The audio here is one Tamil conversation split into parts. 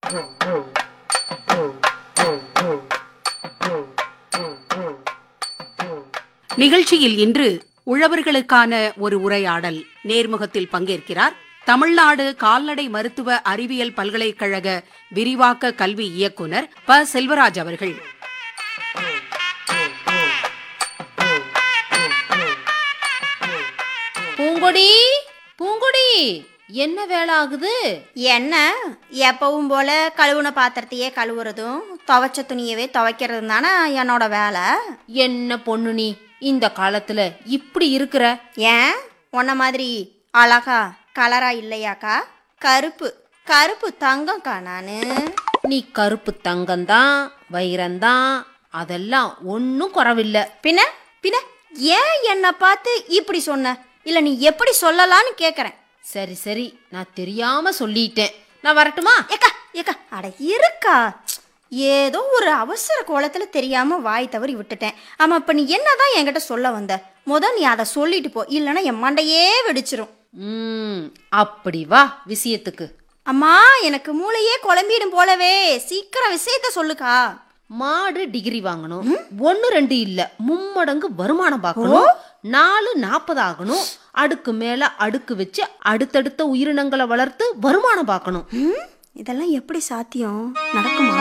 நிகழ்ச்சியில் இன்று உழவர்களுக்கான ஒரு உரையாடல் நேர்முகத்தில் பங்கேற்கிறார் தமிழ்நாடு கால்நடை மருத்துவ அறிவியல் பல்கலைக்கழக விரிவாக்க கல்வி இயக்குனர் ப செல்வராஜ் அவர்கள் பூங்கொடி பூங்கொடி என்ன வேலை ஆகுது என்ன எப்பவும் போல கழுவுன பாத்திரத்தையே கழுவுறதும் துவைச்ச துணியவே துவைக்கிறதும் தானே என்னோட வேலை என்ன பொண்ணு நீ இந்த காலத்துல இப்படி இருக்கிற ஏன் உன்ன மாதிரி அழகா கலரா இல்லையாக்கா கருப்பு கருப்பு தங்கம்க்கா நானு நீ கருப்பு தங்கம்தான் வைரம்தான் அதெல்லாம் ஒன்னும் குறவில்ல பின்ன பின்ன ஏன் என்னை பார்த்து இப்படி சொன்ன இல்ல நீ எப்படி சொல்லலான்னு கேக்குறேன் சரி சரி நான் தெரியாம சொல்லிட்டேன் நான் வரட்டுமா ஏக்கா ஏக்கா அட இருக்கா ஏதோ ஒரு அவசர கோலத்துல தெரியாம வாய் தவறி விட்டுட்டேன் ஆமா இப்ப நீ என்னதான் என்கிட்ட சொல்ல வந்த முத நீ அதை சொல்லிட்டு போ இல்லைன்னா என் மண்டையே வெடிச்சிரும் ம் அப்படி வா விஷயத்துக்கு அம்மா எனக்கு மூளையே குழம்பிடும் போலவே சீக்கிரம் விஷயத்த சொல்லுக்கா மாடு டிகிரி வாங்கணும் ஒன்னு ரெண்டு இல்ல மும்மடங்கு வருமானம் பார்க்கணும் நாலு நாற்பது ஆகணும் அடுக்கு மேல அடுக்கு வச்சு அடுத்தடுத்த உயிரினங்களை வளர்த்து வருமானம் பார்க்கணும் ம், இதெல்லாம் எப்படி சாத்தியம் நடக்குமா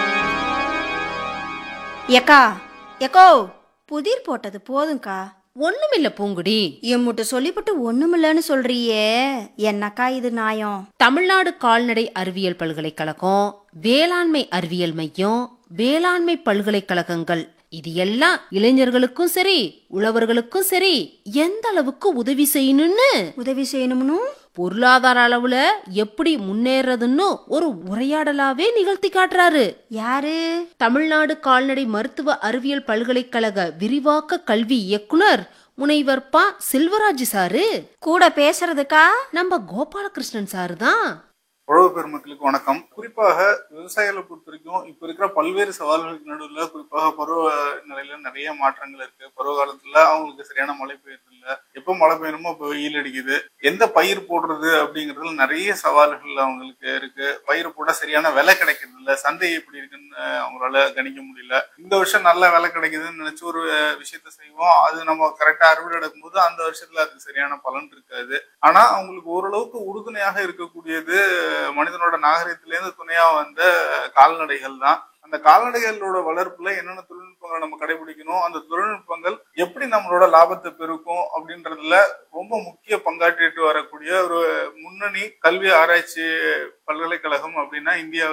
ஏக்கா ஏக்கோ புதிர் போட்டது போதும்க்கா ஒண்ணுமில்ல பூங்குடி எம்முட்டு சொல்லிவிட்டு ஒண்ணுமில்லன்னு சொல்றியே என்னக்கா இது நியாயம் தமிழ்நாடு கால்நடை அறிவியல் பல்கலைக்கழகம் வேளாண்மை அறிவியல் மையம் வேளாண்மை பல்கலைக்கழகங்கள் இது எல்லாம் இளைஞர்களுக்கும் சரி உழவர்களுக்கும் சரி எந்த அளவுக்கு உதவி செய்யணும்னு உதவி செய்யணும்னு பொருளாதார அளவுல எப்படி முன்னேறதுன்னு ஒரு உரையாடலாவே நிகழ்த்தி காட்டுறாரு யாரு தமிழ்நாடு கால்நடை மருத்துவ அறிவியல் பல்கலைக்கழக விரிவாக்க கல்வி இயக்குனர் முனைவர் பா செல்வராஜ் சாரு கூட பேசுறதுக்கா நம்ம கோபாலகிருஷ்ணன் சாரு தான் உழவு பெருமக்களுக்கு வணக்கம் குறிப்பாக விவசாயிகளை பொறுத்த வரைக்கும் இப்ப இருக்கிற பல்வேறு சவால்களுக்கு நடுவில் குறிப்பாக பருவ நிலையில நிறைய மாற்றங்கள் இருக்கு பருவ காலத்துல அவங்களுக்கு சரியான மழை பெய்யறது இல்ல எப்போ மழை பெய்யணுமோ இப்போ வெயில் அடிக்குது எந்த பயிர் போடுறது அப்படிங்கிறதுல நிறைய சவால்கள் அவங்களுக்கு இருக்கு பயிர் போட சரியான விலை கிடைக்கிறது இல்ல சந்தை எப்படி இருக்குன்னு அவங்களால கணிக்க முடியல இந்த வருஷம் நல்ல விலை கிடைக்குதுன்னு நினைச்சு ஒரு விஷயத்த செய்வோம் அது நம்ம கரெக்டா அறுவடை எடுக்கும் போது அந்த வருஷத்துல அதுக்கு சரியான பலன் இருக்காது ஆனா அவங்களுக்கு ஓரளவுக்கு உறுதுணையாக இருக்கக்கூடியது மனிதனோட நாகரிகத்திலேருந்து துணையா வந்த கால்நடைகள் தான் அந்த கால்நடைகளோட வளர்ப்புல என்னென்ன தொழில்நுட்பங்களை நம்ம கடைபிடிக்கணும் அந்த தொழில்நுட்பங்கள் எப்படி நம்மளோட லாபத்தை பெருக்கும் அப்படின்றதுல ரொம்ப முக்கிய பங்காற்றிட்டு வரக்கூடிய ஒரு முன்னணி கல்வி ஆராய்ச்சி பல்கலைக்கழகம் அப்படின்னா இந்தியாவில்